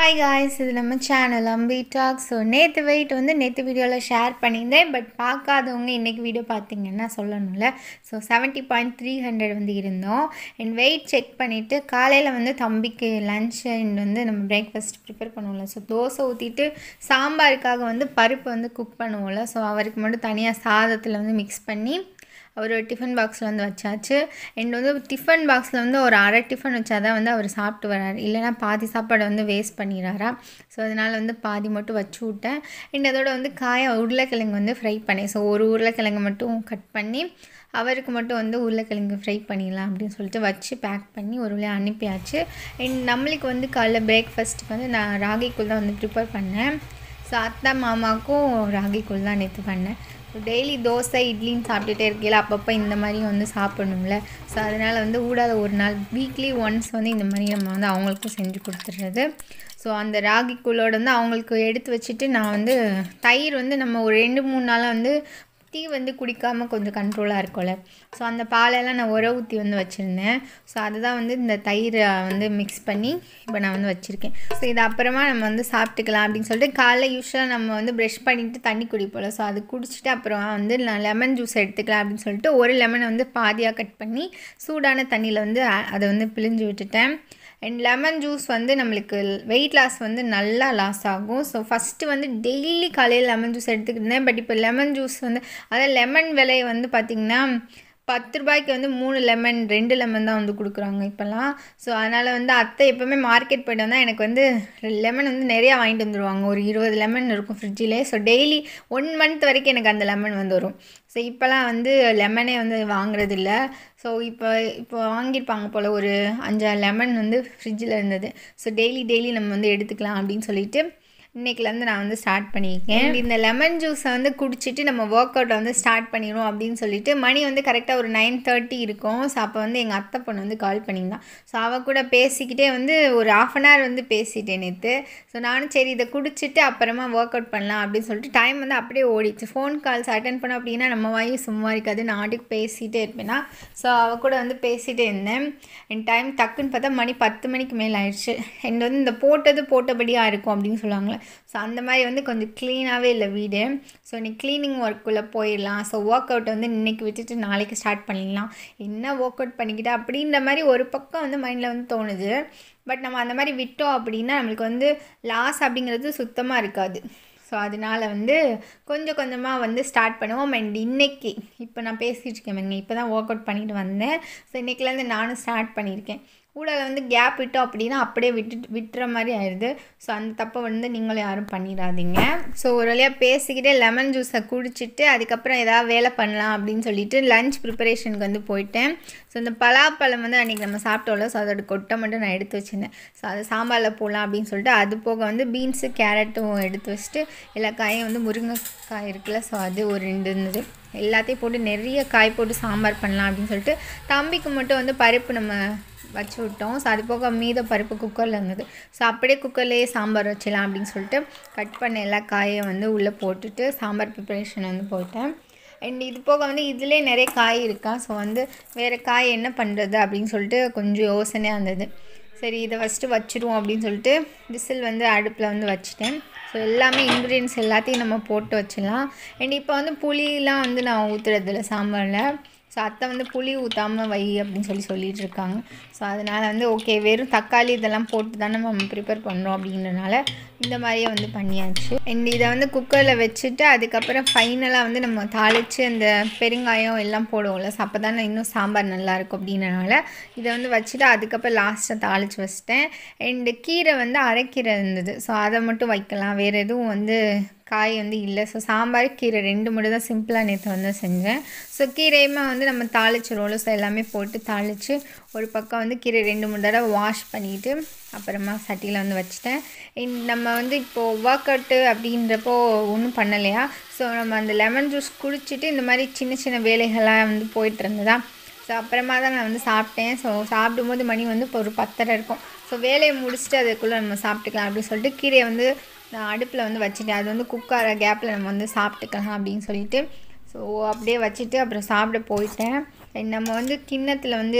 hi guys இது நம்ம channel Ambi talk so நேற்று வெயிட் வந்து நேற்று வீடியோவில் ஷேர் பண்ணியிருந்தேன் பட் பார்க்காதவங்க இன்றைக்கி வீடியோ பார்த்தீங்கன்னா சொல்லணும்ல so seventy point three hundred வந்து இருந்தோம் அண்ட் வெயிட் செக் பண்ணிவிட்டு காலையில் வந்து தம்பிக்கு லன்ச் அண்ட் வந்து நம்ம பிரேக்ஃபாஸ்ட் ப்ரிப்பேர் பண்ணுவோம்ல ஸோ தோசை ஊற்றிட்டு சாம்பாருக்காக வந்து பருப்பு வந்து குக் பண்ணுவோம்ல ஸோ அவருக்கு மட்டும் தனியாக சாதத்தில் வந்து மிக்ஸ் பண்ணி அவர் டிஃபன் பாக்ஸில் வந்து வச்சாச்சு அண்ட் வந்து டிஃபன் பாக்ஸில் வந்து ஒரு அரை டிஃபன் வச்சா தான் வந்து அவர் சாப்பிட்டு வராரு இல்லைனா பாதி சாப்பாடை வந்து வேஸ்ட் பண்ணிடுறாரா ஸோ அதனால் வந்து பாதி மட்டும் வச்சு விட்டேன் அண்ட் அதோட வந்து காய உருளைக்கிழங்கு வந்து ஃப்ரை பண்ணேன் ஸோ ஒரு உருளைக்கிழங்கு மட்டும் கட் பண்ணி அவருக்கு மட்டும் வந்து உருளைக்கிழங்கு ஃப்ரை பண்ணிடலாம் அப்படின்னு சொல்லிட்டு வச்சு பேக் பண்ணி ஒரு வழியாக அனுப்பியாச்சு அண்ட் நம்மளுக்கு வந்து காலைல பிரேக்ஃபாஸ்ட்டுக்கு வந்து நான் ராகிக்குள் தான் வந்து ப்ரிப்பேர் பண்ணேன் ஸோ அத்தை மாமாவுக்கும் ராகிக்குள் தான் நேற்று பண்ணேன் ஸோ டெய்லி தோசை இட்லின்னு சாப்பிட்டுட்டே இருக்கையில் அப்பப்போ இந்த மாதிரி வந்து சாப்பிடணும்ல ஸோ அதனால் வந்து ஊடாத ஒரு நாள் வீக்லி ஒன்ஸ் வந்து இந்த மாதிரி நம்ம வந்து அவங்களுக்கும் செஞ்சு கொடுத்துட்றது ஸோ அந்த ராகி கூழோட வந்து அவங்களுக்கு எடுத்து வச்சுட்டு நான் வந்து தயிர் வந்து நம்ம ஒரு ரெண்டு மூணு நாளாக வந்து டீ வந்து குடிக்காமல் கொஞ்சம் கண்ட்ரோலாக இருக்கும்ல ஸோ அந்த பாலெல்லாம் நான் உர ஊற்றி வந்து வச்சுருந்தேன் ஸோ அதுதான் வந்து இந்த தயிரை வந்து மிக்ஸ் பண்ணி இப்போ நான் வந்து வச்சுருக்கேன் ஸோ இது அப்புறமா நம்ம வந்து சாப்பிட்டுக்கலாம் அப்படின்னு சொல்லிட்டு காலைல யூஸ்வலாக நம்ம வந்து ப்ரெஷ் பண்ணிவிட்டு தண்ணி குடிப்போம்ல ஸோ அது குடிச்சிட்டு அப்புறம் வந்து நான் லெமன் ஜூஸ் எடுத்துக்கலாம் அப்படின்னு சொல்லிட்டு ஒரு லெமனை வந்து பாதியாக கட் பண்ணி சூடான தண்ணியில் வந்து அதை வந்து பிழிஞ்சு விட்டுட்டேன் அண்ட் லெமன் ஜூஸ் வந்து நம்மளுக்கு வெயிட் லாஸ் வந்து நல்லா லாஸ் ஆகும் ஸோ ஃபஸ்ட்டு வந்து டெய்லி காலையில் லெமன் ஜூஸ் எடுத்துக்கிட்டு இருந்தேன் பட் இப்போ லெமன் ஜூஸ் வந்து அதாவது லெமன் விலை வந்து பார்த்திங்கன்னா பத்து ரூபாய்க்கு வந்து மூணு லெமன் ரெண்டு லெமன் தான் வந்து கொடுக்குறாங்க இப்போல்லாம் ஸோ அதனால் வந்து அத்தை எப்போவுமே மார்க்கெட் போய்ட்டு வந்தால் எனக்கு வந்து லெமன் வந்து நிறையா வாங்கிட்டு வந்துடுவாங்க ஒரு இருபது லெமன் இருக்கும் ஃப்ரிட்ஜிலே ஸோ டெய்லி ஒன் மந்த் வரைக்கும் எனக்கு அந்த லெமன் வந்து வரும் ஸோ இப்போலாம் வந்து லெமனே வந்து வாங்குறது இல்லை ஸோ இப்போ இப்போ வாங்கியிருப்பாங்க போல் ஒரு அஞ்சாறு லெமன் வந்து ஃப்ரிட்ஜில் இருந்தது ஸோ டெய்லி டெய்லி நம்ம வந்து எடுத்துக்கலாம் அப்படின்னு சொல்லிட்டு இன்றைக்கிலேருந்து நான் வந்து ஸ்டார்ட் பண்ணியிருக்கேன் இந்த லெமன் ஜூஸை வந்து குடிச்சிட்டு நம்ம ஒர்க் அவுட்டை வந்து ஸ்டார்ட் பண்ணிடுவோம் அப்படின்னு சொல்லிட்டு மணி வந்து கரெக்டாக ஒரு நைன் தேர்ட்டி இருக்கும் ஸோ அப்போ வந்து எங்கள் அத்தை பொண்ணு வந்து கால் பண்ணியிருந்தான் ஸோ அவள் கூட பேசிக்கிட்டே வந்து ஒரு ஆஃப் அன் ஹவர் வந்து பேசிட்டேன் நேற்று ஸோ நானும் சரி இதை குடிச்சிட்டு அப்புறமா ஒர்க் அவுட் பண்ணலாம் அப்படின்னு சொல்லிட்டு டைம் வந்து அப்படியே ஓடிச்சு ஃபோன் கால்ஸ் அட்டன் பண்ணோம் அப்படின்னா நம்ம வாயு சும்மா இருக்காது நான் ஆட்டுக்கு பேசிகிட்டே இருப்பேனா ஸோ அவள் கூட வந்து பேசிகிட்டே இருந்தேன் என் டைம் டக்குன்னு பார்த்தா மணி பத்து மணிக்கு மேலே ஆயிடுச்சு என் வந்து இந்த போட்டது போட்டபடியாக இருக்கும் அப்படின்னு சொல்லுவாங்களே ஸோ அந்த மாதிரி வந்து கொஞ்சம் க்ளீனாகவே இல்லை வீடு ஸோ இன்னைக்கு க்ளீனிங் ஒர்க்குள்ளே போயிடலாம் ஸோ ஒர்க் அவுட் வந்து இன்றைக்கி விட்டுட்டு நாளைக்கு ஸ்டார்ட் பண்ணிடலாம் என்ன ஒர்க் அவுட் பண்ணிக்கிட்டா அப்படின்ற மாதிரி ஒரு பக்கம் வந்து மைண்டில் வந்து தோணுது பட் நம்ம அந்த மாதிரி விட்டோம் அப்படின்னா நம்மளுக்கு வந்து லாஸ் அப்படிங்கிறது சுத்தமாக இருக்காது ஸோ அதனால் வந்து கொஞ்சம் கொஞ்சமாக வந்து ஸ்டார்ட் பண்ணுவோம் அண்ட் இன்றைக்கி இப்போ நான் பேசிகிட்டு இருக்கேன் இப்போ தான் ஒர்க் அவுட் பண்ணிட்டு வந்தேன் ஸோ இன்றைக்கிலேருந்து நானும் ஸ்டார்ட் பண்ணியிருக்கேன் ஊடலை வந்து கேப் விட்டோம் அப்படின்னா அப்படியே விட்டு விட்டுற மாதிரி ஆயிடுது ஸோ அந்த தப்பை வந்து நீங்களும் யாரும் பண்ணிடாதீங்க ஸோ ஒரு வழியாக பேசிக்கிட்டே லெமன் ஜூஸை குடிச்சிட்டு அதுக்கப்புறம் ஏதாவது வேலை பண்ணலாம் அப்படின்னு சொல்லிட்டு லஞ்ச் ப்ரிப்பரேஷனுக்கு வந்து போயிட்டேன் ஸோ இந்த பலாப்பழம் வந்து அன்றைக்கி நம்ம சாப்பிட்டோம்ல ஸோ அதோட கொட்டை மட்டும் நான் எடுத்து வச்சுருந்தேன் ஸோ அதை சாம்பாரில் போடலாம் அப்படின்னு சொல்லிட்டு அது போக வந்து பீன்ஸு கேரட்டும் எடுத்து வச்சுட்டு எல்லா காயும் வந்து முருங்கைக்காய் இருக்குல்ல ஸோ அது ஒரு ரெண்டு இருந்தது எல்லாத்தையும் போட்டு நிறைய காய் போட்டு சாம்பார் பண்ணலாம் அப்படின்னு சொல்லிட்டு தம்பிக்கு மட்டும் வந்து பருப்பு நம்ம வச்சு விட்டோம் ஸோ அது போக மீத பருப்பு குக்கரில் இருந்தது ஸோ அப்படியே குக்கர்லேயே சாம்பார் வச்சிடலாம் அப்படின்னு சொல்லிட்டு கட் பண்ண எல்லா காயை வந்து உள்ளே போட்டுட்டு சாம்பார் ப்ரிப்பரேஷன் வந்து போட்டேன் அண்ட் இது போக வந்து இதிலே நிறைய காய் இருக்கா ஸோ வந்து வேறு காய் என்ன பண்ணுறது அப்படின்னு சொல்லிட்டு கொஞ்சம் யோசனையாக இருந்தது சரி இதை ஃபஸ்ட்டு வச்சுருவோம் அப்படின்னு சொல்லிட்டு விசில் வந்து அடுப்பில் வந்து வச்சுட்டேன் ஸோ எல்லாமே இன்க்ரீடியன்ஸ் எல்லாத்தையும் நம்ம போட்டு வச்சிடலாம் அண்ட் இப்போ வந்து புளியெலாம் வந்து நான் ஊற்றுறதில்ல சாம்பாரில் ஸோ அத்தை வந்து புளி ஊற்றாமல் வை அப்படின்னு சொல்லி சொல்லிகிட்டு இருக்காங்க ஸோ அதனால் வந்து ஓகே வெறும் தக்காளி இதெல்லாம் போட்டு தானே நம்ம ப்ரிப்பேர் பண்ணுறோம் அப்படின்றனால இந்த மாதிரியே வந்து பண்ணியாச்சு அண்ட் இதை வந்து குக்கரில் வச்சுட்டு அதுக்கப்புறம் ஃபைனலாக வந்து நம்ம தாளித்து அந்த பெருங்காயம் எல்லாம் போடுவோம்ல ஸோ அப்போ தானே இன்னும் சாம்பார் நல்லாயிருக்கும் அப்படின்றனால இதை வந்து வச்சுட்டு அதுக்கப்புறம் லாஸ்ட்டாக தாளித்து வச்சிட்டேன் அண்டு கீரை வந்து அரைக்கீரை இருந்தது ஸோ அதை மட்டும் வைக்கலாம் வேறு எதுவும் வந்து காய் வந்து இல்லை ஸோ சாம்பார் கீரை ரெண்டு மட்டும் தான் சிம்பிளாக நேற்று வந்து செஞ்சேன் ஸோ கீரையுமே வந்து நம்ம தாளிச்சிருவோம்ல ஸோ எல்லாமே போட்டு தாளித்து ஒரு பக்கம் வந்து கீரை ரெண்டு மூணு தடவை வாஷ் பண்ணிவிட்டு அப்புறமா சட்டியில் வந்து வச்சுட்டேன் நம்ம வந்து இப்போது ஒர்க் அவுட்டு அப்படின்றப்போ ஒன்றும் பண்ணலையா ஸோ நம்ம அந்த லெமன் ஜூஸ் குடிச்சிட்டு இந்த மாதிரி சின்ன சின்ன வேலைகளாக வந்து போயிட்டு இருந்ததா ஸோ அப்புறமா தான் நான் வந்து சாப்பிட்டேன் ஸோ சாப்பிடும்போது மணி வந்து இப்போ ஒரு பத்தரை இருக்கும் ஸோ வேலையை முடிச்சுட்டு அதுக்குள்ளே நம்ம சாப்பிட்டுக்கலாம் அப்படின்னு சொல்லிட்டு கீரையை வந்து நான் அடுப்பில் வந்து வச்சுட்டேன் அது வந்து குக்கார கேப்பில் நம்ம வந்து சாப்பிட்டுக்கலாம் அப்படின்னு சொல்லிட்டு ஸோ அப்படியே வச்சுட்டு அப்புறம் சாப்பிட போயிட்டேன் நம்ம வந்து கிண்ணத்தில் வந்து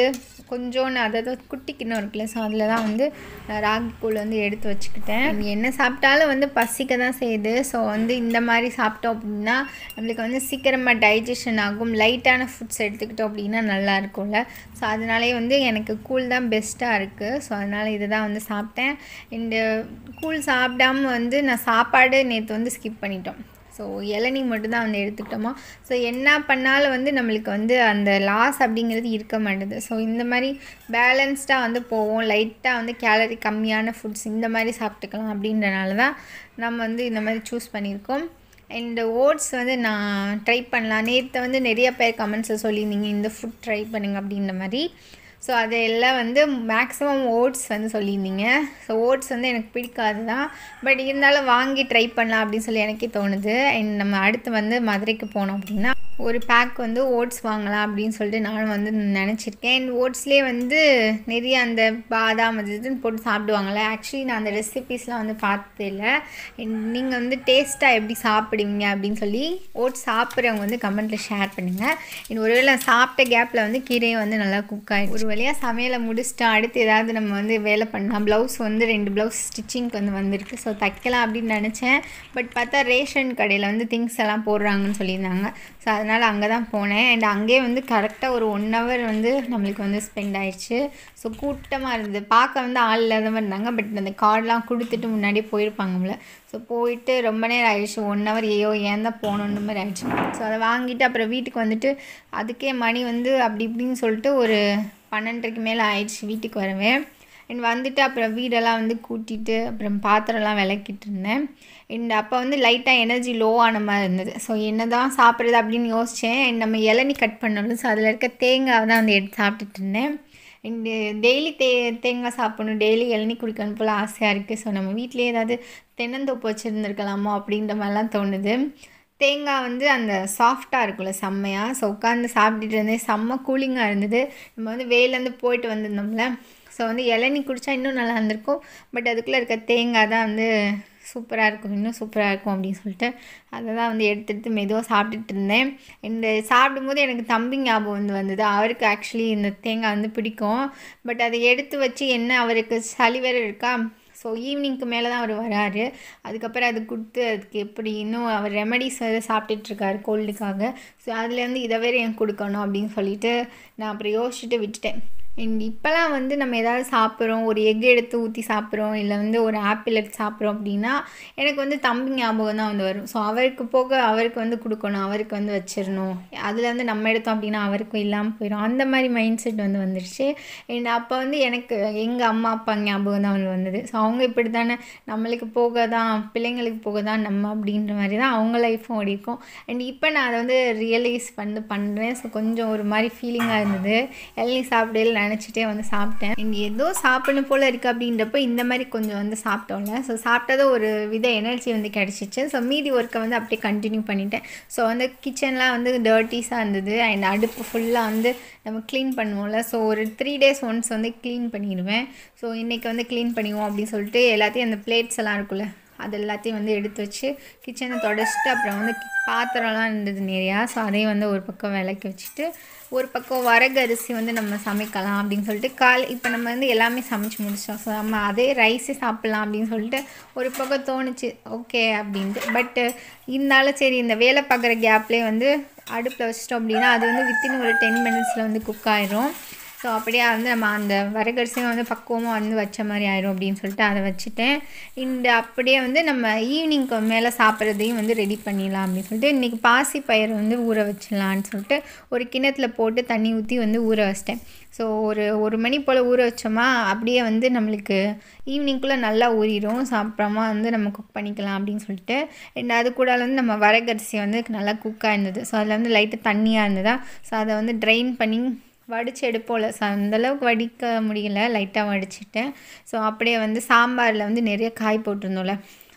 கொஞ்சோன்னு அதாவது குட்டி கிண்ணம் இருக்குல்ல ஸோ அதில் தான் வந்து நான் ராகி கூழ் வந்து எடுத்து வச்சுக்கிட்டேன் என்ன சாப்பிட்டாலும் வந்து பசிக்க தான் செய்யுது ஸோ வந்து இந்த மாதிரி சாப்பிட்டோம் அப்படின்னா நம்மளுக்கு வந்து சீக்கிரமாக டைஜஷன் ஆகும் லைட்டான ஃபுட்ஸ் எடுத்துக்கிட்டோம் அப்படின்னா நல்லா இருக்கும்ல ஸோ அதனாலே வந்து எனக்கு கூழ் தான் பெஸ்ட்டாக இருக்குது ஸோ அதனால் இதை தான் வந்து சாப்பிட்டேன் இந்த கூழ் சாப்பிடாம வந்து நான் சாப்பாடு நேற்று வந்து ஸ்கிப் பண்ணிட்டோம் ஸோ இளநீ மட்டும்தான் வந்து எடுத்துக்கிட்டோமா ஸோ என்ன பண்ணாலும் வந்து நம்மளுக்கு வந்து அந்த லாஸ் அப்படிங்கிறது இருக்க மாட்டேது ஸோ இந்த மாதிரி பேலன்ஸ்டாக வந்து போவோம் லைட்டாக வந்து கேலரி கம்மியான ஃபுட்ஸ் இந்த மாதிரி சாப்பிட்டுக்கலாம் அப்படின்றனால தான் நம்ம வந்து இந்த மாதிரி சூஸ் பண்ணியிருக்கோம் அண்ட் ஓட்ஸ் வந்து நான் ட்ரை பண்ணலாம் நேற்று வந்து நிறைய பேர் கமெண்ட்ஸில் சொல்லியிருந்தீங்க இந்த ஃபுட் ட்ரை பண்ணுங்க அப்படின்ற மாதிரி ஸோ அதெல்லாம் வந்து மேக்ஸிமம் ஓட்ஸ் வந்து சொல்லியிருந்தீங்க ஸோ ஓட்ஸ் வந்து எனக்கு பிடிக்காது தான் பட் இருந்தாலும் வாங்கி ட்ரை பண்ணலாம் அப்படின்னு சொல்லி எனக்கே தோணுது அண்ட் நம்ம அடுத்து வந்து மதுரைக்கு போனோம் அப்படின்னா ஒரு பேக் வந்து ஓட்ஸ் வாங்கலாம் அப்படின்னு சொல்லிட்டு நானும் வந்து நினச்சிருக்கேன் அண்ட் ஓட்ஸ்லேயே வந்து நிறைய அந்த பாதாம் அது இதுன்னு போட்டு சாப்பிடுவாங்கள்ல ஆக்சுவலி நான் அந்த ரெசிபீஸ்லாம் வந்து பார்த்தது இல்லை நீங்கள் வந்து டேஸ்ட்டாக எப்படி சாப்பிடுவீங்க அப்படின்னு சொல்லி ஓட்ஸ் சாப்பிட்றவங்க வந்து கமெண்ட்டில் ஷேர் பண்ணுங்கள் இன்னும் ஒருவேளை சாப்பிட்ட கேப்பில் வந்து கீரையும் வந்து நல்லா குக் ஆகிடும் ஒரு வழியாக சமையலை முடிச்சுட்டு அடுத்து ஏதாவது நம்ம வந்து வேலை பண்ணலாம் ப்ளவுஸ் வந்து ரெண்டு ப்ளவுஸ் ஸ்டிச்சிங்க்கு வந்து வந்திருக்கு ஸோ தைக்கலாம் அப்படின்னு நினச்சேன் பட் பார்த்தா ரேஷன் கடையில் வந்து திங்ஸ் எல்லாம் போடுறாங்கன்னு சொல்லியிருந்தாங்க ஸோ அதனால் அங்கே தான் போனேன் அண்ட் அங்கேயே வந்து கரெக்டாக ஒரு ஒன் ஹவர் வந்து நம்மளுக்கு வந்து ஸ்பெண்ட் ஆயிடுச்சு ஸோ கூட்டமாக இருந்தது பார்க்க வந்து ஆள் இல்லாதவங்க இருந்தாங்க பட் அந்த கார்டெலாம் கொடுத்துட்டு முன்னாடியே போயிருப்பாங்கல்ல ஸோ போயிட்டு ரொம்ப நேரம் ஆயிடுச்சு ஒன் ஹவர் ஐயோ ஏன் தான் போகணுன்ற மாதிரி ஆயிடுச்சு ஸோ அதை வாங்கிட்டு அப்புறம் வீட்டுக்கு வந்துட்டு அதுக்கே மணி வந்து அப்படி இப்படின்னு சொல்லிட்டு ஒரு பன்னெண்டரைக்கு மேலே ஆயிடுச்சு வீட்டுக்கு வரவே அண்ட் வந்துட்டு அப்புறம் வீடெல்லாம் வந்து கூட்டிட்டு அப்புறம் பாத்திரம்லாம் விளக்கிட்டு இருந்தேன் அண்ட் அப்போ வந்து லைட்டாக எனர்ஜி லோ ஆன மாதிரி இருந்தது ஸோ என்ன தான் சாப்பிட்றது அப்படின்னு யோசித்தேன் அண்ட் நம்ம இளநி கட் பண்ணணும் ஸோ அதில் இருக்க தேங்காய் தான் வந்து எடுத்து சாப்பிட்டுட்டு இருந்தேன் அண்டு டெய்லி தே தேங்காய் சாப்பிடணும் டெய்லி இளநி குடிக்கணும் போல் ஆசையாக இருக்குது ஸோ நம்ம வீட்டிலே ஏதாவது தென்னந்தோப்பு வச்சுருந்துருக்கலாமோ அப்படின்ற மாதிரிலாம் தோணுது தேங்காய் வந்து அந்த சாஃப்டாக இருக்கும்ல செம்மையாக ஸோ உட்காந்து சாப்பிட்டுட்டு இருந்தேன் செம்ம கூலிங்காக இருந்தது நம்ம வந்து வெயிலேருந்து போயிட்டு வந்திருந்தோம்ல ஸோ வந்து இளநி குடித்தா இன்னும் நல்லா இருந்திருக்கும் பட் அதுக்குள்ளே இருக்க தேங்காய் தான் வந்து சூப்பராக இருக்கும் இன்னும் சூப்பராக இருக்கும் அப்படின்னு சொல்லிட்டு அதை தான் வந்து எடுத்து எடுத்து மெதுவாக சாப்பிட்டுட்டு இருந்தேன் இந்த சாப்பிடும்போது எனக்கு தம்பி ஞாபகம் வந்து வந்தது அவருக்கு ஆக்சுவலி இந்த தேங்காய் வந்து பிடிக்கும் பட் அதை எடுத்து வச்சு என்ன அவருக்கு சளி வேறு இருக்கா ஸோ ஈவினிங்க்கு மேலே தான் அவர் வராரு அதுக்கப்புறம் அது கொடுத்து அதுக்கு எப்படி இன்னும் அவர் ரெமடிஸ் வேறு சாப்பிட்டுட்ருக்காரு கோல்டுக்காக ஸோ அதுலேருந்து இதை வேறு எனக்கு கொடுக்கணும் அப்படின்னு சொல்லிட்டு நான் அப்புறம் யோசிச்சுட்டு விட்டுட்டேன் அண்ட் இப்போலாம் வந்து நம்ம ஏதாவது சாப்பிட்றோம் ஒரு எக் எடுத்து ஊற்றி சாப்பிட்றோம் இல்லை வந்து ஒரு ஆப்பிள் எடுத்து சாப்பிட்றோம் அப்படின்னா எனக்கு வந்து தம்பி ஞாபகம் தான் வந்து வரும் ஸோ அவருக்கு போக அவருக்கு வந்து கொடுக்கணும் அவருக்கு வந்து வச்சிடணும் அதில் வந்து நம்ம எடுத்தோம் அப்படின்னா அவருக்கும் இல்லாமல் போயிடும் அந்த மாதிரி மைண்ட் செட் வந்து வந்துருச்சு அண்ட் அப்போ வந்து எனக்கு எங்கள் அம்மா அப்பா ஞாபகம் தான் வந்து வந்தது ஸோ அவங்க இப்படி தானே நம்மளுக்கு போக தான் பிள்ளைங்களுக்கு போக தான் நம்ம அப்படின்ற மாதிரி தான் அவங்க லைஃப்பும் ஓடி இருக்கும் அண்ட் இப்போ நான் அதை வந்து ரியலைஸ் பண்ணி பண்ணுறேன் ஸோ கொஞ்சம் ஒரு மாதிரி ஃபீலிங்காக இருந்தது இளநீ சாப்பிடையில நினச்சிட்டே வந்து சாப்பிட்டேன் இங்கே ஏதோ சாப்பிடணும் போல் இருக்குது அப்படின்றப்ப இந்த மாதிரி கொஞ்சம் வந்து சாப்பிட்டோம்ல ஸோ சாப்பிட்டது ஒரு வித எனர்ஜி வந்து கிடச்சிச்சு ஸோ மீதி ஒர்க்கை வந்து அப்படியே கண்டினியூ பண்ணிட்டேன் ஸோ வந்து கிச்சன்லாம் வந்து டர்ட்டிஸாக இருந்தது அண்ட் அடுப்பு ஃபுல்லாக வந்து நம்ம க்ளீன் பண்ணுவோம்ல ஸோ ஒரு த்ரீ டேஸ் ஒன்ஸ் வந்து க்ளீன் பண்ணிடுவேன் ஸோ இன்றைக்கி வந்து க்ளீன் பண்ணிடுவோம் அப்படின்னு சொல்லிட்டு எல்லாத்தையும் அந்த பிளேட்ஸ் எல்லாம் இருக்குல்ல அது எல்லாத்தையும் வந்து எடுத்து வச்சு கிச்சனை தொடச்சிட்டு அப்புறம் வந்து பாத்திரம்லாம் இருந்தது நிறையா ஸோ அதையும் வந்து ஒரு பக்கம் விளக்கி வச்சுட்டு ஒரு பக்கம் வரகரிசி வந்து நம்ம சமைக்கலாம் அப்படின்னு சொல்லிட்டு கால் இப்போ நம்ம வந்து எல்லாமே சமைச்சு முடிச்சிட்டோம் ஸோ நம்ம அதே ரைஸே சாப்பிட்லாம் அப்படின்னு சொல்லிட்டு ஒரு பக்கம் தோணுச்சு ஓகே அப்படின்ட்டு பட்டு இருந்தாலும் சரி இந்த வேலை பார்க்குற கேப்லேயே வந்து அடுப்பில் வச்சிட்டோம் அப்படின்னா அது வந்து வித்தின் ஒரு டென் மினிட்ஸில் வந்து குக் ஆயிரும் ஸோ அப்படியே வந்து நம்ம அந்த வரகரிசியும் வந்து பக்குவமாக வந்து வச்ச மாதிரி ஆயிரும் அப்படின்னு சொல்லிட்டு அதை வச்சுட்டேன் இந்த அப்படியே வந்து நம்ம ஈவினிங்க்கு மேலே சாப்பிட்றதையும் வந்து ரெடி பண்ணிடலாம் அப்படின்னு சொல்லிட்டு இன்றைக்கி பாசி பயிர் வந்து ஊற வச்சிடலான்னு சொல்லிட்டு ஒரு கிணத்துல போட்டு தண்ணி ஊற்றி வந்து ஊற வச்சிட்டேன் ஸோ ஒரு ஒரு மணி போல் ஊற வச்சோமா அப்படியே வந்து நம்மளுக்கு ஈவினிங்குள்ளே நல்லா ஊறிடும் ஸோ அப்புறமா வந்து நம்ம குக் பண்ணிக்கலாம் அப்படின்னு சொல்லிட்டு அண்ட் அது கூட வந்து நம்ம வரகரிசி வந்து நல்லா குக்காக இருந்தது ஸோ அதில் வந்து லைட்டாக தண்ணியாக இருந்ததா ஸோ அதை வந்து ட்ரைன் பண்ணி வடித்து எடுப்போம்ல ஸோ அந்தளவுக்கு வடிக்க முடியல லைட்டாக வடிச்சிட்டேன் ஸோ அப்படியே வந்து சாம்பாரில் வந்து நிறைய காய் போட்டிருந்தோம்ல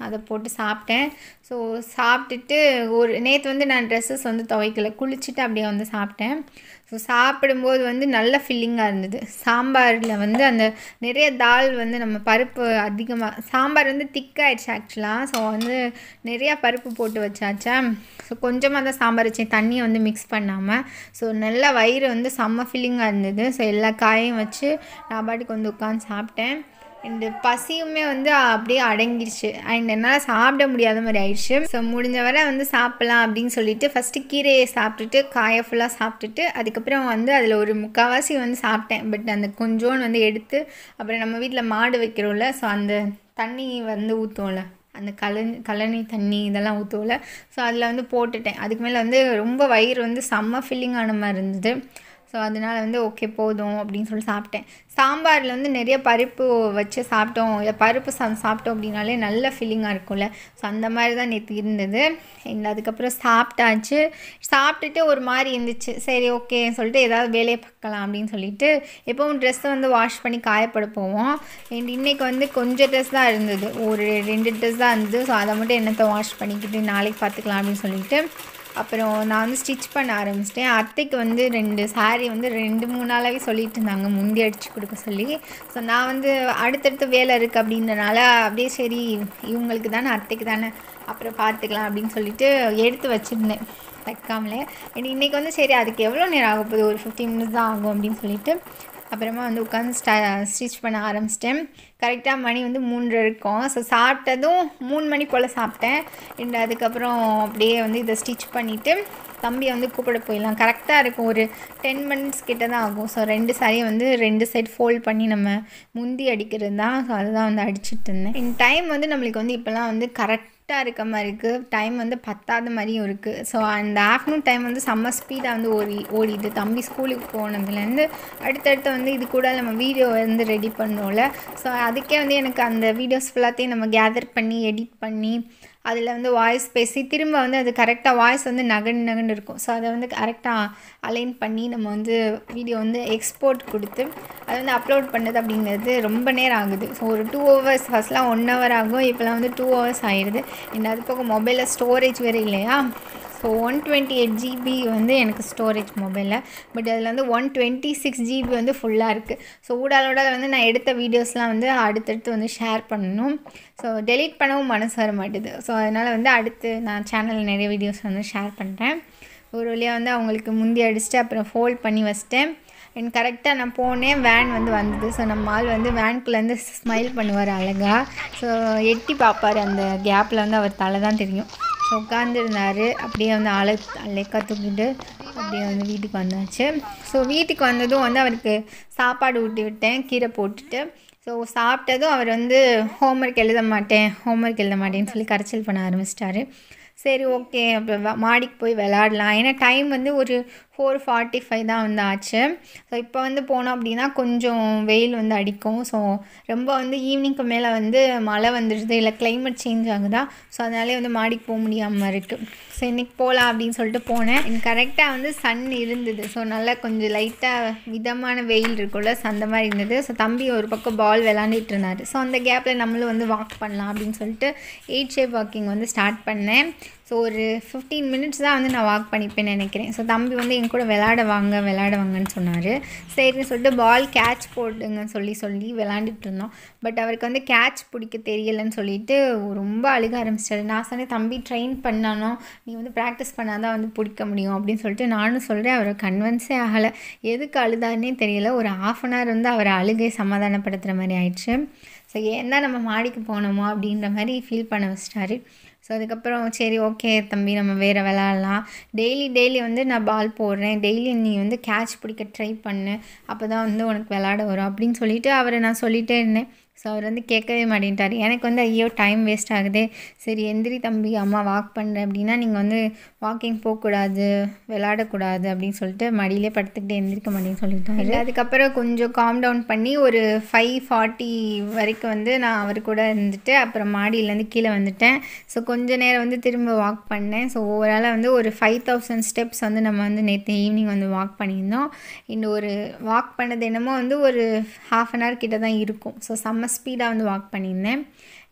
அதை போட்டு சாப்பிட்டேன் ஸோ சாப்பிட்டுட்டு ஒரு நேற்று வந்து நான் ட்ரெஸ்ஸஸ் வந்து துவைக்கல குளிச்சுட்டு அப்படியே வந்து சாப்பிட்டேன் ஸோ சாப்பிடும்போது வந்து நல்ல ஃபில்லிங்காக இருந்தது சாம்பாரில் வந்து அந்த நிறைய தால் வந்து நம்ம பருப்பு அதிகமாக சாம்பார் வந்து திக்காயிடுச்சு ஆக்சுவலாக ஸோ வந்து நிறையா பருப்பு போட்டு வச்சாச்சா ஸோ கொஞ்சமாக தான் சாம்பார் வச்சேன் தண்ணியை வந்து மிக்ஸ் பண்ணாமல் ஸோ நல்லா வயிறு வந்து செம்ம ஃபில்லிங்காக இருந்தது ஸோ எல்லா காயும் வச்சு நான் பாட்டுக்கு வந்து உட்காந்து சாப்பிட்டேன் அண்டு பசியுமே வந்து அப்படியே அடங்கிருச்சு அண்ட் என்னால் சாப்பிட முடியாத மாதிரி ஆயிடுச்சு ஸோ முடிஞ்ச வரை வந்து சாப்பிட்லாம் அப்படின்னு சொல்லிட்டு ஃபஸ்ட்டு கீரையை சாப்பிட்டுட்டு காயை ஃபுல்லாக சாப்பிட்டுட்டு அதுக்கப்புறம் வந்து அதில் ஒரு முக்கால்வாசி வந்து சாப்பிட்டேன் பட் அந்த கொஞ்சோன்னு வந்து எடுத்து அப்புறம் நம்ம வீட்டில் மாடு வைக்கிறோம்ல ஸோ அந்த தண்ணி வந்து ஊற்றுவோம்ல அந்த கழனி கழனி தண்ணி இதெல்லாம் ஊற்றுவோம்ல ஸோ அதில் வந்து போட்டுட்டேன் அதுக்கு மேலே வந்து ரொம்ப வயிறு வந்து செம்ம ஃபில்லிங் ஆன மாதிரி இருந்தது ஸோ அதனால் வந்து ஓகே போதும் அப்படின்னு சொல்லி சாப்பிட்டேன் சாம்பாரில் வந்து நிறைய பருப்பு வச்சு சாப்பிட்டோம் இல்லை பருப்பு சாதம் சாப்பிட்டோம் அப்படின்னாலே நல்ல ஃபீலிங்காக இருக்கும்ல ஸோ அந்த மாதிரி தான் நேற்று இருந்தது அண்ட் அதுக்கப்புறம் சாப்பிட்டாச்சு சாப்பிட்டுட்டு ஒரு மாதிரி இருந்துச்சு சரி ஓகே சொல்லிட்டு ஏதாவது வேலையை பார்க்கலாம் அப்படின்னு சொல்லிட்டு எப்போவும் ட்ரெஸ்ஸை வந்து வாஷ் பண்ணி காயப்பட போவோம் அண்ட் இன்றைக்கி வந்து கொஞ்சம் ட்ரெஸ் தான் இருந்தது ஒரு ரெண்டு ட்ரெஸ் தான் இருந்தது ஸோ அதை மட்டும் என்னத்தை வாஷ் பண்ணிக்கிட்டு நாளைக்கு பார்த்துக்கலாம் அப்படின்னு சொல்லிட்டு அப்புறம் நான் வந்து ஸ்டிச் பண்ண ஆரம்பிச்சிட்டேன் அத்தைக்கு வந்து ரெண்டு சாரீ வந்து ரெண்டு மூணு நாளாகவே சொல்லிட்டு இருந்தாங்க முந்தி அடித்து கொடுக்க சொல்லி ஸோ நான் வந்து அடுத்தடுத்து வேலை இருக்குது அப்படின்றனால அப்படியே சரி இவங்களுக்கு தானே அத்தைக்கு தானே அப்புறம் பார்த்துக்கலாம் அப்படின்னு சொல்லிட்டு எடுத்து வச்சுருந்தேன் வைக்காமலே இன்றைக்கி வந்து சரி அதுக்கு எவ்வளோ நேரம் ஆக போகுது ஒரு ஃபிஃப்டீன் மினிட்ஸ் தான் ஆகும் அப்படின்னு சொல்லிட்டு அப்புறமா வந்து உட்காந்து ஸ்டா ஸ்டிச் பண்ண ஆரம்பிச்சிட்டேன் கரெக்டாக மணி வந்து மூன்று இருக்கும் ஸோ சாப்பிட்டதும் மூணு மணி போல் சாப்பிட்டேன் அண்ட் அதுக்கப்புறம் அப்படியே வந்து இதை ஸ்டிச் பண்ணிவிட்டு தம்பியை வந்து கூப்பிட போயிடலாம் கரெக்டாக இருக்கும் ஒரு டென் மினிட்ஸ் கிட்ட தான் ஆகும் ஸோ ரெண்டு சாரியை வந்து ரெண்டு சைட் ஃபோல்ட் பண்ணி நம்ம முந்தி அடிக்கிறது தான் ஸோ அதுதான் வந்து அடிச்சிட்டு இருந்தேன் இந்த டைம் வந்து நம்மளுக்கு வந்து இப்போலாம் வந்து கரெக்ட் கரெக்டாக இருக்க மாதிரி இருக்குது டைம் வந்து பத்தாத மாதிரியும் இருக்குது ஸோ அந்த ஆஃப்டர்நூன் டைம் வந்து செம்ம ஸ்பீடாக வந்து ஓடி ஓடிது தம்பி ஸ்கூலுக்கு போனதுலேருந்து அடுத்தடுத்து வந்து இது கூட நம்ம வீடியோ வந்து ரெடி பண்ணோம்ல ஸோ அதுக்கே வந்து எனக்கு அந்த வீடியோஸ் ஃபுல்லாத்தையும் நம்ம கேதர் பண்ணி எடிட் பண்ணி அதில் வந்து வாய்ஸ் பேசி திரும்ப வந்து அது கரெக்டாக வாய்ஸ் வந்து நகண்டு நகண்டு இருக்கும் ஸோ அதை வந்து கரெக்டாக அலைன் பண்ணி நம்ம வந்து வீடியோ வந்து எக்ஸ்போர்ட் கொடுத்து அதை வந்து அப்லோட் பண்ணது அப்படிங்கிறது ரொம்ப நேரம் ஆகுது ஸோ ஒரு டூ ஹவர்ஸ் ஃபஸ்ட்லாம் ஒன் ஹவர் ஆகும் இப்போலாம் வந்து டூ ஹவர்ஸ் ஆயிடுது இந்த அது போக மொபைலில் ஸ்டோரேஜ் வேறு இல்லையா so one twenty eight GB வந்து எனக்கு ஸ்டோரேஜ் மொபைலில் பட் அதில் வந்து ஒன் டுவெண்ட்டி சிக்ஸ் ஜிபி வந்து ஃபுல்லாக இருக்குது ஸோ ஊடாலோட வந்து நான் எடுத்த வீடியோஸ்லாம் வந்து அடுத்தடுத்து வந்து ஷேர் பண்ணணும் ஸோ டெலீட் பண்ணவும் மனசு வர மாட்டுது ஸோ அதனால் வந்து அடுத்து நான் சேனலில் நிறைய வீடியோஸ் வந்து ஷேர் பண்ணுறேன் ஒரு வழியாக வந்து அவங்களுக்கு முந்தி அடிச்சுட்டு அப்புறம் ஃபோல்ட் பண்ணி வச்சிட்டேன் அண்ட் கரெக்டாக நான் போனேன் வேன் வந்து வந்தது ஸோ நம்ம ஆள் வந்து வேன்குள்ளேருந்து ஸ்மைல் பண்ணுவார் அழகாக ஸோ எட்டி பார்ப்பார் அந்த கேப்பில் வந்து அவர் தலை தான் தெரியும் ஸோ உட்காந்துருந்தார் அப்படியே வந்து ஆளை அலைக்கா தூக்கிட்டு அப்படியே வந்து வீட்டுக்கு வந்தாச்சு ஸோ வீட்டுக்கு வந்ததும் வந்து அவருக்கு சாப்பாடு ஊட்டி விட்டேன் கீரை போட்டுட்டு ஸோ சாப்பிட்டதும் அவர் வந்து ஹோம்ஒர்க் எழுத மாட்டேன் ஹோம்ஒர்க் எழுத மாட்டேன்னு சொல்லி கரைச்சல் பண்ண ஆரம்பிச்சிட்டாரு சரி ஓகே அப்போ மாடிக்கு போய் விளாடலாம் ஏன்னா டைம் வந்து ஒரு ஃபோர் ஃபார்ட்டி ஃபைவ் தான் வந்து ஆச்சு ஸோ இப்போ வந்து போனோம் அப்படின்னா கொஞ்சம் வெயில் வந்து அடிக்கும் ஸோ ரொம்ப வந்து ஈவினிங்க்கு மேலே வந்து மழை வந்துடுது இல்லை கிளைமேட் சேஞ்ச் ஆகுதா ஸோ அதனாலே வந்து மாடிக்கு போக முடியாமல் இருக்குது ஸோ இன்றைக்கி போகலாம் அப்படின்னு சொல்லிட்டு போனேன் எனக்கு கரெக்டாக வந்து சன் இருந்தது ஸோ நல்லா கொஞ்சம் லைட்டாக மிதமான வெயில் இருக்கும்ல ஸோ அந்த மாதிரி இருந்தது ஸோ தம்பி ஒரு பக்கம் பால் விளாண்டுட்டு இருந்தார் ஸோ அந்த கேப்பில் நம்மளும் வந்து வாக் பண்ணலாம் அப்படின்னு சொல்லிட்டு எயிட் ஷேப் வாக்கிங் வந்து ஸ்டார்ட் பண்ணேன் ஸோ ஒரு ஃபிஃப்டீன் மினிட்ஸ் தான் வந்து நான் வாக் பண்ணிப்பேன்னு நினைக்கிறேன் ஸோ தம்பி வந்து என் கூட விளாட வாங்க விளாட வாங்கன்னு சொன்னார் சரின்னு சொல்லிட்டு பால் கேட்ச் போடுங்கன்னு சொல்லி சொல்லி விளாண்டுட்டு இருந்தோம் பட் அவருக்கு வந்து கேட்ச் பிடிக்க தெரியலைன்னு சொல்லிட்டு ரொம்ப அழுக ஆரம்பிச்சிட்டாரு நான் சொன்னேன் தம்பி ட்ரெயின் பண்ணானோ நீ வந்து ப்ராக்டிஸ் பண்ணால் தான் வந்து பிடிக்க முடியும் அப்படின்னு சொல்லிட்டு நானும் சொல்கிறேன் அவரை கன்வென்ஸே ஆகலை எதுக்கு அழுதாருன்னே தெரியல ஒரு ஆஃப் அன் ஹவர் வந்து அவரை அழுகை சமாதானப்படுத்துகிற மாதிரி ஆயிடுச்சு ஸோ ஏன் தான் நம்ம மாடிக்கு போனோமோ அப்படின்ற மாதிரி ஃபீல் பண்ண வச்சிட்டாரு ஸோ அதுக்கப்புறம் சரி ஓகே தம்பி நம்ம வேறு விளாட்லாம் டெய்லி டெய்லி வந்து நான் பால் போடுறேன் டெய்லி நீ வந்து கேட்ச் பிடிக்க ட்ரை பண்ணு அப்போ தான் வந்து உனக்கு விளாட வரும் அப்படின்னு சொல்லிட்டு அவரை நான் சொல்லிகிட்டே இருந்தேன் ஸோ அவர் வந்து கேட்கவே மாட்டேன்ட்டார் எனக்கு வந்து ஐயோ டைம் வேஸ்ட் ஆகுதே சரி எந்திரி தம்பி அம்மா வாக் பண்ணுறேன் அப்படின்னா நீங்கள் வந்து வாக்கிங் போகக்கூடாது விளாடக்கூடாது அப்படின்னு சொல்லிட்டு மடியிலே படுத்துக்கிட்டு எந்திரிக்க மாட்டேன்னு சொல்லிட்டாரு அதுக்கப்புறம் கொஞ்சம் காம் டவுன் பண்ணி ஒரு ஃபைவ் ஃபார்ட்டி வரைக்கும் வந்து நான் அவர் கூட இருந்துட்டு அப்புறம் மாடியிலேருந்து கீழே வந்துட்டேன் ஸோ கொஞ்ச நேரம் வந்து திரும்ப வாக் பண்ணேன் ஸோ ஓவராலாக வந்து ஒரு ஃபைவ் தௌசண்ட் ஸ்டெப்ஸ் வந்து நம்ம வந்து நேற்று ஈவினிங் வந்து வாக் பண்ணியிருந்தோம் இந்த ஒரு வாக் பண்ணது என்னமோ வந்து ஒரு ஹாஃப் அன் ஹவர் கிட்ட தான் இருக்கும் ஸோ செம்ம ஸ்பீடாக வந்து வாக் பண்ணியிருந்தேன்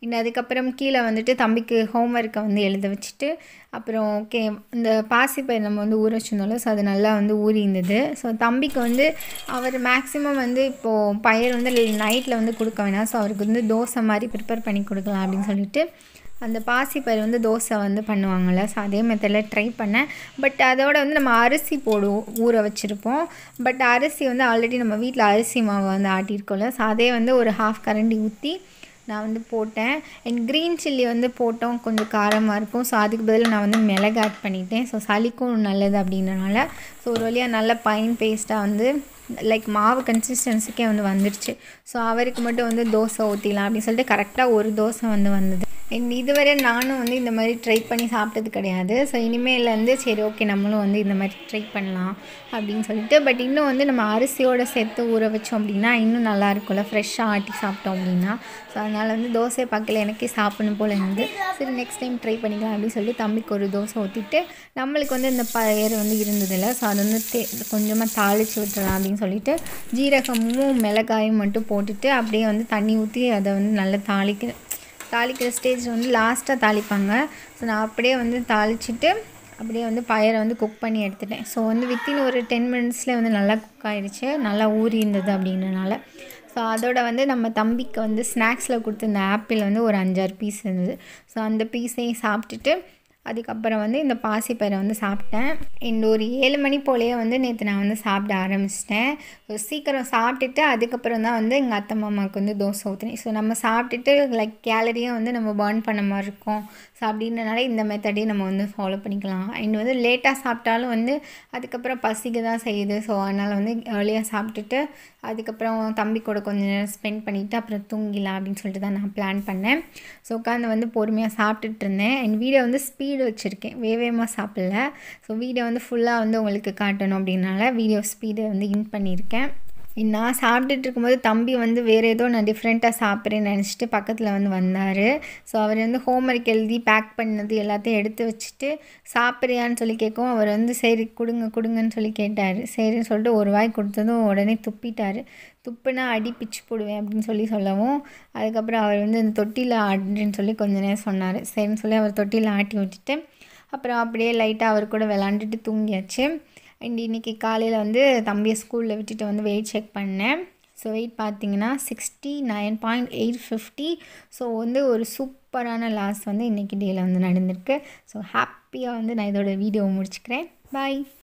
இன்னும் அதுக்கப்புறம் கீழே வந்துட்டு தம்பிக்கு ஹோம்ஒர்க்கை வந்து எழுத வச்சுட்டு அப்புறம் ஓகே இந்த பாசிப்பயிர் நம்ம வந்து ஊற வச்சுருந்தோம்ல ஸோ அது நல்லா வந்து ஊறி இருந்தது ஸோ தம்பிக்கு வந்து அவர் மேக்ஸிமம் வந்து இப்போது பயிர் வந்து நைட்டில் வந்து கொடுக்க வேணாம் ஸோ அவருக்கு வந்து தோசை மாதிரி ப்ரிப்பேர் பண்ணி கொடுக்கலாம் அப்படின்னு சொல்லிட்டு அந்த பாசிப்பயிர் வந்து தோசை வந்து பண்ணுவாங்கள்ல ஸோ அதே மெத்தடில் ட்ரை பண்ணேன் பட் அதோட வந்து நம்ம அரிசி போடுவோம் ஊற வச்சுருப்போம் பட் அரிசி வந்து ஆல்ரெடி நம்ம வீட்டில் அரிசி மாவு வந்து ஆட்டியிருக்கோம்ல ஸோ அதே வந்து ஒரு ஹாஃப் கரண்டி ஊற்றி நான் வந்து போட்டேன் அண்ட் க்ரீன் சில்லி வந்து போட்டோம் கொஞ்சம் காரமாக இருக்கும் ஸோ அதுக்கு பதில் நான் வந்து மிளகு ஆட் பண்ணிட்டேன் ஸோ சளிக்கும் நல்லது அப்படின்றனால ஸோ ஒரு வழியாக நல்ல பைன் பேஸ்ட்டாக வந்து லைக் மாவு கன்சிஸ்டன்சிக்கே வந்து வந்துடுச்சு ஸோ அவருக்கு மட்டும் வந்து தோசை ஊற்றிலாம் அப்படின்னு சொல்லிட்டு கரெக்டாக ஒரு தோசை வந்து வந்தது அண்ட் இதுவரை நானும் வந்து இந்த மாதிரி ட்ரை பண்ணி சாப்பிட்டது கிடையாது ஸோ இனிமேலேருந்து சரி ஓகே நம்மளும் வந்து இந்த மாதிரி ட்ரை பண்ணலாம் அப்படின்னு சொல்லிட்டு பட் இன்னும் வந்து நம்ம அரிசியோடு சேர்த்து ஊற வச்சோம் அப்படின்னா இன்னும் நல்லா இருக்கும்ல ஃப்ரெஷ்ஷாக ஆட்டி சாப்பிட்டோம் அப்படின்னா ஸோ அதனால் வந்து தோசை பார்க்கல எனக்கே சாப்பிடணும் போல் இருந்து சரி நெக்ஸ்ட் டைம் ட்ரை பண்ணிக்கலாம் அப்படின்னு சொல்லிட்டு தம்பிக்கு ஒரு தோசை ஊற்றிட்டு நம்மளுக்கு வந்து இந்த பயிர் வந்து இருந்ததில்ல ஸோ அது வந்து தே கொஞ்சமாக தாளித்து விட்டுறலாம் அப்படின்னு சொல்லிட்டு ஜீரகமும் மிளகாயும் மட்டும் போட்டுட்டு அப்படியே வந்து தண்ணி ஊற்றி அதை வந்து நல்லா தாளிக்க தாளிக்கிற ஸ்டேஜ் வந்து லாஸ்ட்டாக தாளிப்பாங்க ஸோ நான் அப்படியே வந்து தாளிச்சிட்டு அப்படியே வந்து பயிரை வந்து குக் பண்ணி எடுத்துட்டேன் ஸோ வந்து வித்தின் ஒரு டென் மினிட்ஸ்லேயே வந்து நல்லா குக் ஆகிடுச்சு நல்லா ஊறி இருந்தது அப்படின்றனால ஸோ அதோட வந்து நம்ம தம்பிக்கு வந்து ஸ்நாக்ஸில் கொடுத்துருந்த ஆப்பிள் வந்து ஒரு அஞ்சாறு பீஸ் இருந்தது ஸோ அந்த பீஸையும் சாப்பிட்டுட்டு அதுக்கப்புறம் வந்து இந்த பாசிப்பயிரை வந்து சாப்பிட்டேன் இந்த ஒரு ஏழு மணி போலேயே வந்து நேற்று நான் வந்து சாப்பிட ஆரம்பிச்சிட்டேன் ஸோ சீக்கிரம் சாப்பிட்டுட்டு அதுக்கப்புறம் தான் வந்து எங்கள் அத்தை மாமாவுக்கு வந்து தோசை ஊற்றினேன் ஸோ நம்ம சாப்பிட்டுட்டு லைக் கேலரியும் வந்து நம்ம பர்ன் பண்ண மாதிரி இருக்கும் ஸோ அப்படின்றனால இந்த மெத்தடையும் நம்ம வந்து ஃபாலோ பண்ணிக்கலாம் அண்ட் வந்து லேட்டாக சாப்பிட்டாலும் வந்து அதுக்கப்புறம் பசிக்க தான் செய்யுது ஸோ அதனால் வந்து ஏர்லியாக சாப்பிட்டுட்டு அதுக்கப்புறம் தம்பி கூட கொஞ்சம் நேரம் ஸ்பெண்ட் பண்ணிவிட்டு அப்புறம் தூங்கிடலாம் அப்படின்னு சொல்லிட்டு தான் நான் பிளான் பண்ணேன் ஸோ உட்காந்து வந்து பொறுமையாக சாப்பிட்டுட்டு இருந்தேன் என் வீடியோ வந்து ஸ்பீடு வச்சுருக்கேன் வேகமாக சாப்பிடல ஸோ வீடியோ வந்து ஃபுல்லாக வந்து உங்களுக்கு காட்டணும் அப்படின்னால வீடியோ ஸ்பீடை வந்து இன் பண்ணியிருக்கேன் நான் சாப்பிட்டுட்டு இருக்கும்போது தம்பி வந்து வேறு ஏதோ நான் டிஃப்ரெண்ட்டாக சாப்பிட்றேன்னு நினச்சிட்டு பக்கத்தில் வந்து வந்தார் ஸோ அவர் வந்து ஹோம்ஒர்க் எழுதி பேக் பண்ணது எல்லாத்தையும் எடுத்து வச்சுட்டு சாப்பிட்றியான்னு சொல்லி கேட்கவும் அவர் வந்து சரி கொடுங்க கொடுங்கன்னு சொல்லி கேட்டார் சரின்னு சொல்லிட்டு ஒரு வாய் கொடுத்ததும் உடனே துப்பிட்டார் துப்புனா அடி பிச்சு போடுவேன் அப்படின்னு சொல்லி சொல்லவும் அதுக்கப்புறம் அவர் வந்து இந்த தொட்டியில் ஆடுன்னு சொல்லி கொஞ்ச நேரம் சொன்னார் சரின்னு சொல்லி அவர் தொட்டியில் ஆட்டி விட்டுட்டு அப்புறம் அப்படியே லைட்டாக அவர் கூட விளாண்டுட்டு தூங்கியாச்சு அண்ட் இன்றைக்கி காலையில் வந்து தம்பியை ஸ்கூலில் விட்டுட்டு வந்து வெயிட் செக் பண்ணேன் ஸோ வெயிட் பார்த்தீங்கன்னா sixty nine point eight fifty so வந்து ஒரு சூப்பரான லாஸ் வந்து இன்றைக்கி டேயில் வந்து நடந்திருக்கு ஸோ ஹாப்பியாக வந்து நான் இதோட வீடியோவை முடிச்சுக்கிறேன் பாய்